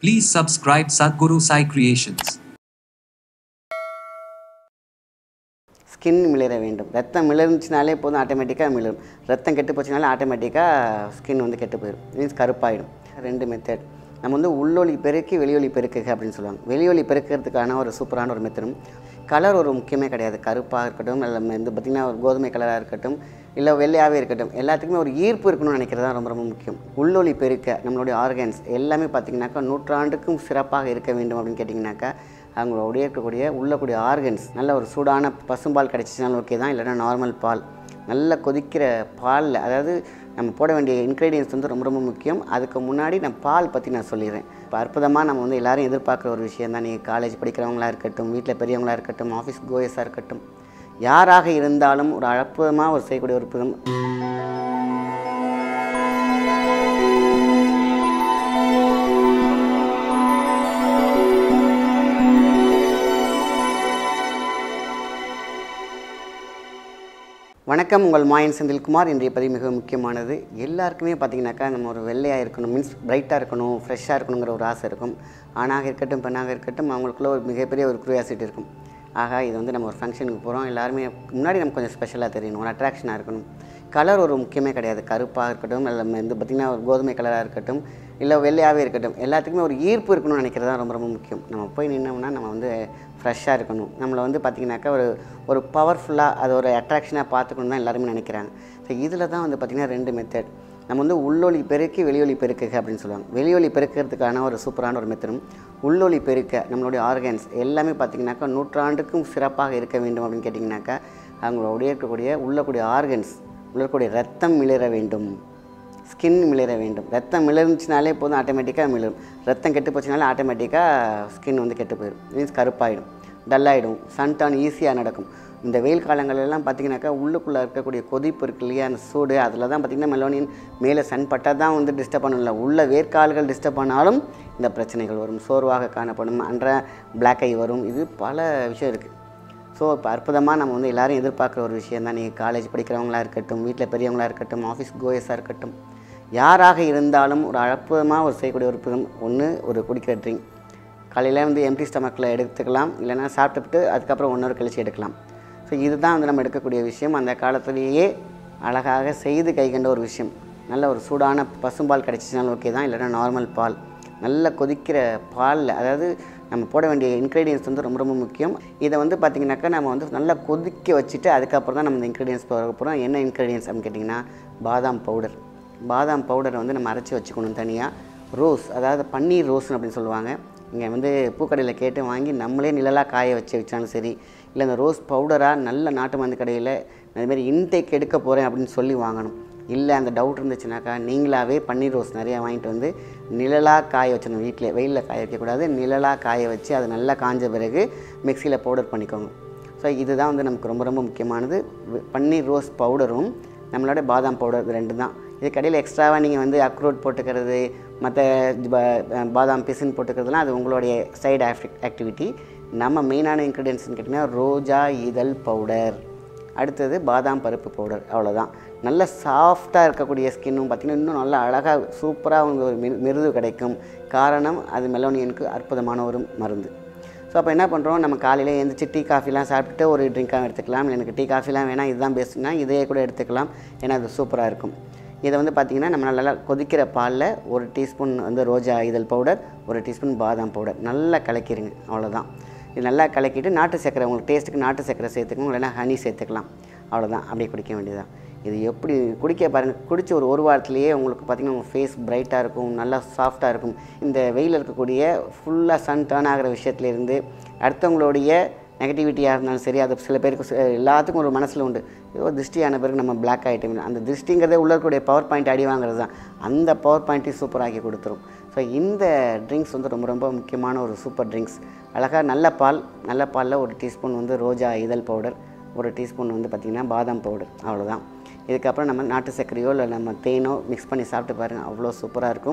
Please subscribe Sadhguru Sai Creations. Skin மிளற வேண்டும் ரத்தம் மிளர்ந்துச்சுனாலே போதும் ஆட்டோமேட்டிக்காக மிளரும் ரத்தம் கெட்டு போச்சுனாலே ஆட்டோமேட்டிக்காக ஸ்கின் வந்து கெட்டு போயிடும் மீன்ஸ் கருப்பாயிடும் ரெண்டு மெத்தட் நம்ம வந்து உள்ளொளி பெருக்கி வெளியொலி பெருக்குக அப்படின்னு சொல்லுவாங்க வெளியொலி பெருக்கிறதுக்கான ஒரு சூப்பரான ஒரு மெத்தடும் கலர் ஒரு முக்கியமே கிடையாது கருப்பாக இருக்கட்டும் இல்லை வந்து பார்த்திங்கன்னா ஒரு கோதுமை கலராக இருக்கட்டும் இல்லை வெள்ளையாகவே இருக்கட்டும் எல்லாத்துக்குமே ஒரு ஈர்ப்பு இருக்கணும்னு நினைக்கிறது தான் ரொம்ப ரொம்ப முக்கியம் உள்ளொளி பெருக்க நம்மளுடைய ஆர்கன்ஸ் எல்லாமே பார்த்திங்கனாக்கா நூற்றாண்டுக்கும் சிறப்பாக இருக்க வேண்டும் அப்படின்னு கேட்டிங்கனாக்கா அவங்களுடைய இருக்கக்கூடிய உள்ளக்கூடிய ஆர்கன்ஸ் நல்ல ஒரு சூடான பசும்பால் கிடச்சிச்சினாலும் ஓகே தான் இல்லைன்னா நார்மல் பால் நல்ல கொதிக்கிற பாலில் அதாவது நம்ம போட வேண்டிய இன்க்ரீடியன்ஸ் வந்து ரொம்ப ரொம்ப முக்கியம் அதுக்கு முன்னாடி நான் பால் பற்றி நான் சொல்லிடுறேன் இப்போ அற்புதமாக நம்ம வந்து எல்லாரும் எதிர்பார்க்குற ஒரு விஷயம் தான் நீங்கள் காலேஜ் படிக்கிறவங்களா இருக்கட்டும் வீட்டில் பெரியவங்களா இருக்கட்டும் ஆஃபீஸ் கோயஸாக இருக்கட்டும் யாராக இருந்தாலும் ஒரு அற்புதமாக ஒரு செய்யக்கூடிய ஒரு புதம் வணக்கம் உங்கள் மாயன் செந்தில்குமார் இன்றைய பதிவு மிக முக்கியமானது எல்லாருக்குமே பார்த்தீங்கன்னாக்கா நம்ம ஒரு வெள்ளையாக இருக்கணும் மீன்ஸ் பிரைட்டாக இருக்கணும் ஃப்ரெஷ்ஷாக இருக்கணுங்கிற ஒரு ஆசை இருக்கும் ஆணாக இருக்கட்டும் பெண்ணாக இருக்கட்டும் அவங்களுக்குள்ள ஒரு மிகப்பெரிய ஒரு க்யூரியாசிட்டி இருக்கும் ஆகா இது வந்து நம்ம ஒரு ஃபங்க்ஷனுக்கு போகிறோம் எல்லாருமே முன்னாடி நம்ம கொஞ்சம் ஸ்பெஷலாக தெரியணும் ஒரு அட்ராக்ஷனாக இருக்கணும் கலர் ஒரு முக்கியமே கிடையாது கருப்பாக இருக்கட்டும் இல்லை வந்து பார்த்திங்கன்னா ஒரு கோதுமை கலராக இருக்கட்டும் இல்லை வெள்ளையாகவே இருக்கட்டும் எல்லாத்துக்குமே ஒரு ஈர்ப்பு இருக்கணும்னு நினைக்கிறது தான் ரொம்ப ரொம்ப முக்கியம் நம்ம போய் நின்னோம்னா நம்ம வந்து ஃப்ரெஷ்ஷாக இருக்கணும் நம்மளை வந்து பார்த்திங்கனாக்கா ஒரு ஒரு பவர்ஃபுல்லாக அது ஒரு அட்ராக்ஷனாக பார்த்துக்கணும் தான் எல்லாருமே நினைக்கிறாங்க ஸோ இதில் தான் வந்து பார்த்திங்கன்னா ரெண்டு மெத்தட் நம்ம வந்து உள்ளொளி பெருக்கி வெளியொலி பெருக்குக அப்படின்னு சொல்லுவாங்க வெளியொலி பெருக்கிறதுக்கான ஒரு சூப்பரான ஒரு மெத்தடும் உள்ளொளி பெருக்க நம்மளுடைய ஆர்கன்ஸ் எல்லாமே பார்த்திங்கனாக்கா நூற்றாண்டுக்கும் சிறப்பாக இருக்க வேண்டும் அப்படின்னு கேட்டிங்கனாக்கா அவங்களுடைய இருக்கக்கூடிய உள்ளக்கூடிய ஆர்கன்ஸ் உள்ளக்கூடிய ரத்தம் மிளற வேண்டும் ஸ்கின் மிளற வேண்டும் ரத்தம் மிளர்ந்துச்சுனாலே போதும் ஆட்டோமேட்டிக்காக மிளரும் ரத்தம் கெட்டு போச்சுனாலே ஆட்டோமேட்டிக்காக ஸ்கின் வந்து கெட்டு போயிடும் மீன்ஸ் கருப்பாயிடும் டல்லாயிடும் சன் டான் ஈஸியாக நடக்கும் இந்த வெயில் காலங்களெல்லாம் பார்த்திங்கனாக்கா உள்ளுக்குள்ளே இருக்கக்கூடிய கொதிப்பு இருக்கு இல்லையா அந்த சூடு அதில் தான் பார்த்திங்கன்னா மெலோனின் மேலே சன் பட்டால் தான் வந்து டிஸ்டர்ப் பண்ணல உள்ள வேர்க்கால்கள் டிஸ்டர்ப் பண்ணாலும் இந்த பிரச்சனைகள் வரும் சோர்வாக காணப்படும் அன்ற பிளாக் ஐ வரும் இது பல விஷயம் இருக்குது ஸோ இப்போ அற்புதமாக நம்ம வந்து எல்லாரும் எதிர்பார்க்குற ஒரு விஷயம் தான் நீங்கள் காலேஜ் படிக்கிறவங்களா இருக்கட்டும் வீட்டில் பெரியவங்களா இருக்கட்டும் ஆஃபீஸ் கோயஸாக இருக்கட்டும் யாராக இருந்தாலும் ஒரு அற்புதமாக ஒரு செய்யக்கூடிய ஒரு புதம் ஒன்று ஒரு குடிக்கிற ட்ரிங்க் காலையில் வந்து எம்டி ஸ்டமக்கில் எடுத்துக்கலாம் இல்லைன்னா சாப்பிட்டுட்டு அதுக்கப்புறம் ஒன் ஹவர் கழிச்சு எடுக்கலாம் ஸோ இதுதான் வந்து நம்ம எடுக்கக்கூடிய விஷயம் அந்த காலத்திலேயே அழகாக செய்து கைகண்ட ஒரு விஷயம் நல்ல ஒரு சூடான பசும்பால் கிடச்சிச்சினாலும் ஓகே தான் இல்லைன்னா நார்மல் பால் நல்ல கொதிக்கிற பாலில் அதாவது நம்ம போட வேண்டிய இன்க்ரீடியன்ஸ் வந்து ரொம்ப ரொம்ப முக்கியம் இதை வந்து பார்த்திங்கனாக்கா நம்ம வந்து நல்லா கொதிக்க வச்சுட்டு அதுக்கப்புறம் தான் நம்ம இந்த இன்க்ரீடியன்ஸ் போட போகிறோம் என்ன இன்க்ரீடியன்ஸ் அப்படின்னு கேட்டிங்கன்னா பாதாம் பவுடர் பாதாம் பவுடரை வந்து நம்ம அரைச்சி வச்சுக்கணும் தனியாக ரோஸ் அதாவது பன்னீர் ரோஸ்னு அப்படின்னு சொல்லுவாங்க இங்கே வந்து பூக்கடையில் கேட்டு வாங்கி நம்மளே நிழலாக காய வச்சு வச்சாலும் சரி இல்லை இந்த ரோஸ் பவுடராக நல்ல நாட்டு மருந்து கடையில் அதுமாரி இன்டேக் எடுக்க போகிறேன் அப்படின்னு சொல்லி வாங்கணும் இல்லை அந்த டவுட் இருந்துச்சுனாக்கா நீங்களாகவே பன்னீர் ரோஸ் நிறையா வாங்கிட்டு வந்து நிழலாக காய வச்சிடணும் வீட்டில் வெயிலில் காய வைக்கக்கூடாது நிழலாக காய வச்சு அது நல்லா காஞ்ச பிறகு மிக்சியில் பவுடர் பண்ணிக்கோங்க ஸோ இதுதான் வந்து நமக்கு ரொம்ப ரொம்ப முக்கியமானது பன்னீர் ரோஸ் பவுடரும் நம்மளோட பாதாம் பவுடர் இது ரெண்டு தான் இது கடையில் எக்ஸ்ட்ராவாக நீங்கள் வந்து அக்ரோட் போட்டுக்கிறது மற்ற பாதாம் பிசின் போட்டுக்கிறதுலாம் அது உங்களுடைய சைடு ஆக்டிவிட்டி நம்ம மெயினான இன்க்ரீடியன்ஸ்னு கேட்டிங்கன்னா ரோஜா இதழ் பவுடர் அடுத்தது பாதாம் பருப்பு பவுடர் அவ்வளோதான் நல்ல சாஃப்டாக இருக்கக்கூடிய ஸ்கின்னும் பார்த்திங்கன்னா இன்னும் நல்லா அழகாக சூப்பராக வந்து ஒரு மிரு மிருது கிடைக்கும் காரணம் அது மெலோனியனுக்கு அற்புதமான ஒரு மருந்து ஸோ அப்போ என்ன பண்ணுறோம் நம்ம காலையில் எழுந்திரிச்சு டீ காஃபிலாம் சாப்பிட்டுட்டு ஒரு ட்ரிங்காக எடுத்துக்கலாம் இல்லை எனக்கு டீ காஃபிலாம் வேணாம் இதுதான் பெஸ்ட்னா இதையே கூட எடுத்துக்கலாம் ஏன்னா அது சூப்பராக இருக்கும் இதை வந்து பார்த்திங்கன்னா நம்ம நல்லா கொதிக்கிற பாலில் ஒரு டீஸ்பூன் வந்து ரோஜா இதழ் பவுடர் ஒரு டீஸ்பூன் பாதாம் பவுடர் நல்லா கலக்கிடுங்க அவ்வளோதான் இது நல்லா கலக்கிட்டு நாட்டு சக்கரை உங்களுக்கு டேஸ்ட்டுக்கு நாட்டு சக்கரை சேர்த்துக்கணும் இல்லைனா ஹனி சேர்த்துக்கலாம் அவ்வளோதான் அப்படியே குடிக்க வேண்டியதான் இது எப்படி குடிக்க பாருங்கள் குடித்த ஒரு ஒரு வாரத்துலேயே உங்களுக்கு பார்த்திங்கன்னா உங்கள் ஃபேஸ் பிரைட்டாக இருக்கும் நல்லா சாஃப்டாக இருக்கும் இந்த வெயில் இருக்கக்கூடிய ஃபுல்லாக சன் டேர்ன் ஆகிற விஷயத்துலேருந்து அடுத்தவங்களுடைய நெகட்டிவிட்டியாக இருந்தாலும் சரி அது சில பேருக்கு ச- எல்லாத்துக்கும் ஒரு மனசில் உண்டு ஏதோ திருஷ்டியான பிறகு நம்ம பிளாக் ஆகிட்டோம் அந்த திருஷ்டிங்கிறதே உள்ள இருக்கக்கூடிய பவர் பாயிண்ட் அடி வாங்குறது தான் அந்த பவர் பாயிண்ட்டையும் சூப்பராக்கி கொடுத்துரும் ஸோ இந்த ட்ரிங்க்ஸ் வந்து ரொம்ப ரொம்ப முக்கியமான ஒரு சூப்பர் ட்ரிங்க்ஸ் அழகாக நல்ல பால் நல்ல பாலில் ஒரு டீஸ்பூன் வந்து ரோஜா இதழ் பவுடர் ஒரு டீஸ்பூன் வந்து பார்த்திங்கன்னா பாதாம் பவுடர் அவ்வளோதான் இதுக்கப்புறம் நம்ம நாட்டு சர்க்கரையோ இல்லை நம்ம தேனோ மிக்ஸ் பண்ணி சாப்பிட்டு பாருங்கள் அவ்வளோ சூப்பராக இருக்கும் ஸோ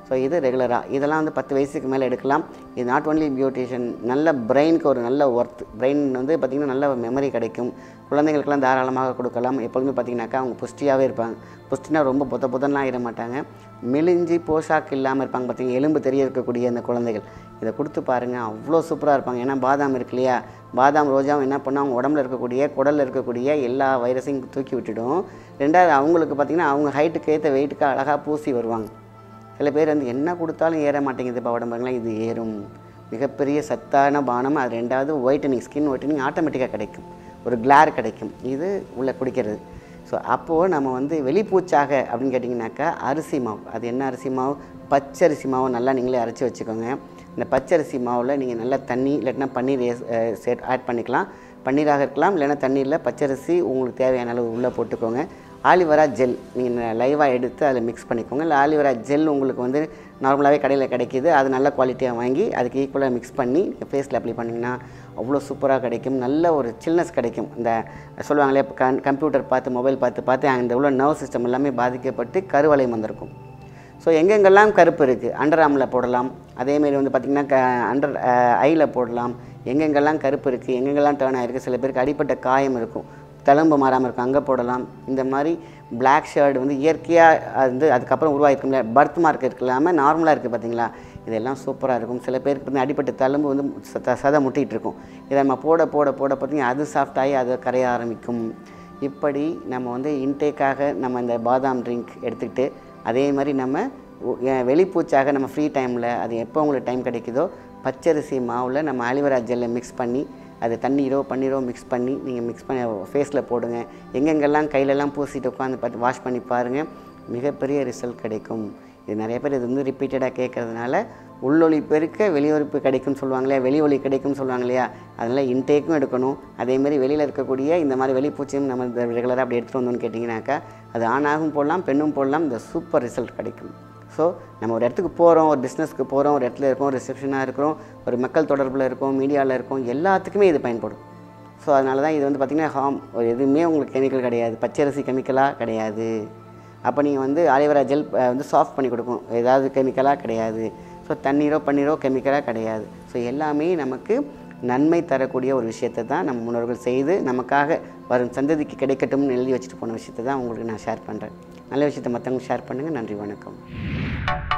ஸோ இது ரெகுலராக இதெல்லாம் வந்து பத்து வயசுக்கு மேலே எடுக்கலாம் இது நாட் ஒன்லி பியூட்டிஷியன் நல்ல பிரெயினுக்கு ஒரு நல்ல ஒர்த் பிரெயின் வந்து பார்த்திங்கன்னா நல்ல மெமரி கிடைக்கும் குழந்தைங்களுக்கெல்லாம் தாராளமாக கொடுக்கலாம் எப்பொழுதுமே பார்த்திங்கனாக்கா அவங்க புஷ்டியாகவே இருப்பாங்க புஷ்டினா ரொம்ப புத்த புதன்லாம் ஆகிட மாட்டாங்க மெலிஞ்சி போஷாக்கு இல்லாமல் இருப்பாங்க பார்த்தீங்க எலும்பு தெரிய இருக்கக்கூடிய அந்த குழந்தைகள் இதை கொடுத்து பாருங்கள் அவ்வளோ சூப்பராக இருப்பாங்க ஏன்னா பாதாம் இருக்கு இல்லையா பாதாம் ரோஜாவும் என்ன பண்ணால் அவங்க உடம்புல இருக்கக்கூடிய குடலில் இருக்கக்கூடிய எல்லா வைரஸையும் தூக்கி விட்டுடும் ரெண்டாவது அவங்களுக்கு பார்த்திங்கன்னா அவங்க ஹைட்டுக்கு ஏற்ற வெயிட்டுக்கு அழகாக பூசி வருவாங்க சில பேர் வந்து என்ன கொடுத்தாலும் ஏற மாட்டேங்குது இப்போ உடம்புலாம் இது ஏறும் மிகப்பெரிய சத்தான பானம் அது ரெண்டாவது ஒயிட்டனிங் ஸ்கின் ஒயிட்டனிங் ஆட்டோமேட்டிக்காக கிடைக்கும் ஒரு கிளார் கிடைக்கும் இது உள்ளே குடிக்கிறது ஸோ அப்போது நம்ம வந்து வெளிப்பூச்சாக அப்படின்னு கேட்டிங்கனாக்கா அரிசி மாவு அது என்ன அரிசி மாவு பச்சரிசி மாவு நல்லா நீங்களே அரைச்சி வச்சுக்கோங்க இந்த பச்சரிசி மாவில் நீங்கள் நல்லா தண்ணி இல்லாட்டினா பன்னீர் சேட் ஆட் பண்ணிக்கலாம் பன்னீராக இருக்கலாம் இல்லைன்னா தண்ணீரில் பச்சரிசி உங்களுக்கு தேவையான அளவு உள்ளே போட்டுக்கோங்க ஆலிவரா ஜெல் நீங்கள் லைவாக எடுத்து அதில் மிக்ஸ் பண்ணிக்கோங்க இல்லை ஆலிவரா ஜெல் உங்களுக்கு வந்து நார்மலாகவே கடையில் கிடைக்கிது அது நல்ல குவாலிட்டியாக வாங்கி அதுக்கு ஈக்குவலாக மிக்ஸ் பண்ணி ஃபேஸில் அப்ளை பண்ணிங்கன்னா அவ்வளோ சூப்பராக கிடைக்கும் நல்ல ஒரு சில்னஸ் கிடைக்கும் இந்த சொல்லுவாங்களே கன் கம்ப்யூட்டர் பார்த்து மொபைல் பார்த்து பார்த்து அந்த உள்ள நர்வ் சிஸ்டம் எல்லாமே பாதிக்கப்பட்டு கருவளையம் வந்திருக்கும் ஸோ எங்கெங்கெல்லாம் கருப்பு இருக்குது அண்டர் ஆமில் போடலாம் அதேமாரி வந்து பார்த்திங்கன்னா க அண்டர் ஐயில் போடலாம் எங்கெங்கெல்லாம் கருப்பு இருக்குது எங்கெங்கெல்லாம் டேர்ன் ஆகிருக்கு சில பேருக்கு அடிப்பட்ட காயம் இருக்கும் தழும்பு மாறாமல் இருக்கும் அங்கே போடலாம் இந்த மாதிரி Black ஷர்ட் வந்து இயற்கையாக வந்து அதுக்கப்புறம் உருவாயிருக்கும்ல பர்த் மார்க் இருக்கலாமல் நார்மலாக இருக்குது பார்த்தீங்களா இதெல்லாம் சூப்பராக இருக்கும் சில பேருக்கு வந்து அடிப்பட்ட தழும்பு வந்து சத சதை முட்டிகிட்டு இருக்கும் இதை நம்ம போட போட போட பார்த்தீங்கன்னா அது சாஃப்டாகி அது கரைய ஆரம்பிக்கும் இப்படி நம்ம வந்து இன்டேக்காக நம்ம இந்த பாதாம் ட்ரிங்க் எடுத்துக்கிட்டு அதே மாதிரி நம்ம ஒ- எ- வெளிப்பூச்சாக நம்ம ஃப்ரீ டைமில் அது எப்போ உங்களுக்கு டைம் கிடைக்குதோ பச்சரிசி மாவில் நம்ம ஆலிவரா ஜெல்லை மிக்ஸ் பண்ணி அது தண்ணீரோ பன்னீரோ மிக்ஸ் பண்ணி நீங்கள் மிக்ஸ் பண்ணி ஃபேஸில் போடுங்க எங்கெங்கெல்லாம் கையிலெல்லாம் பூசிட்டு உட்காந்து பார்த்து வாஷ் பண்ணி பாருங்கள் மிகப்பெரிய ரிசல்ட் கிடைக்கும் இது நிறைய பேர் இது வந்து ரிப்பீட்டடாக கேட்கறதுனால உள்ளொளி பெருக்க வெளியொலிப்பு கிடைக்கும்னு சொல்லுவாங்களே வெளி ஒளி கிடைக்கும்னு சொல்லுவாங்க இல்லையா அதனால் இன்டேக்கும் எடுக்கணும் அதேமாதிரி வெளியில் இருக்கக்கூடிய இந்த மாதிரி வெளிப்பூச்சியும் நம்ம ரெகுலராக அப்படி எடுத்துகிட்டு வந்தோம்னு கேட்டிங்கனாக்கா அது ஆணாகவும் போடலாம் பெண்ணும் போடலாம் இந்த சூப்பர் ரிசல்ட் கிடைக்கும் ஸோ நம்ம ஒரு இடத்துக்கு போகிறோம் ஒரு பிஸ்னஸ்க்கு போகிறோம் ஒரு இடத்துல இருக்கோம் ரிசப்ஷனாக இருக்கிறோம் ஒரு மக்கள் தொடர்பில் இருக்கோம் மீடியாவில் இருக்கோம் எல்லாத்துக்குமே இது பயன்படும் ஸோ அதனால தான் இது வந்து பார்த்திங்கன்னா ஹார்ம் ஒரு எதுவுமே உங்களுக்கு கெமிக்கல் கிடையாது பச்சரிசி கெமிக்கலாக கிடையாது அப்போ நீங்கள் வந்து ஆலிவரா ஜெல் அஹ், வந்து சாஃப்ட் பண்ணி கொடுக்கும் ஏதாவது கெமிக்கலாக கிடையாது ஸோ தண்ணீரோ பன்னீரோ கெமிக்கலாக கிடையாது ஸோ எல்லாமே நமக்கு நன்மை தரக்கூடிய ஒரு விஷயத்தை தான் நம்ம முன்னோர்கள் செய்து நமக்காக வரும் சந்ததிக்கு கிடைக்கட்டும்னு எழுதி வச்சுட்டு போன விஷயத்தை தான் உங்களுக்கு நான் ஷேர் பண்ணுறேன் நல்ல விஷயத்தை மற்றவங்க ஷேர் பண்ணுங்கள் நன்றி வணக்கம்